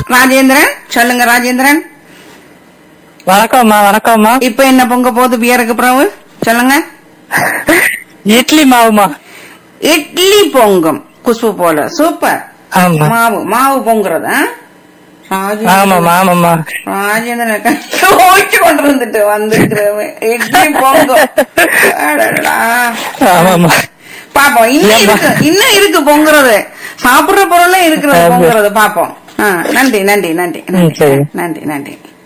ராஜேந்திரன் சொல்லுங்க ராஜேந்திரன் வணக்கம்மா வணக்கம்மா இப்ப என்ன பொங்க போகுது பியருக்கு பிறகு சொல்லுங்க இட்லி மாவுமா இட்லி பொங்கும் குஷ்பு போல சூப்பர் ஆமா மாவு மாவு பொங்குறது ஆ? ராஜேந்திரன் ஆமாம்மா ஆமாம்மா ராஜேந்திரன் ஓய்ச்சு கொண்டு வந்துட்டு வந்துருக்கிறவன் இட்லி பொங்கும் அடடடா. ஆமாம்மா பாப்போம் இன்னும் ஏம்மா? இருக்கு இன்னும் இருக்கு பொங்குறது சாப்பிடுற பொருளும் இருக்கிறது ஆமா. பொங்குறது பாப்போம் ஆ, நன்றி நன்றி நன்றி ம், சரி. நன்றி நன்றி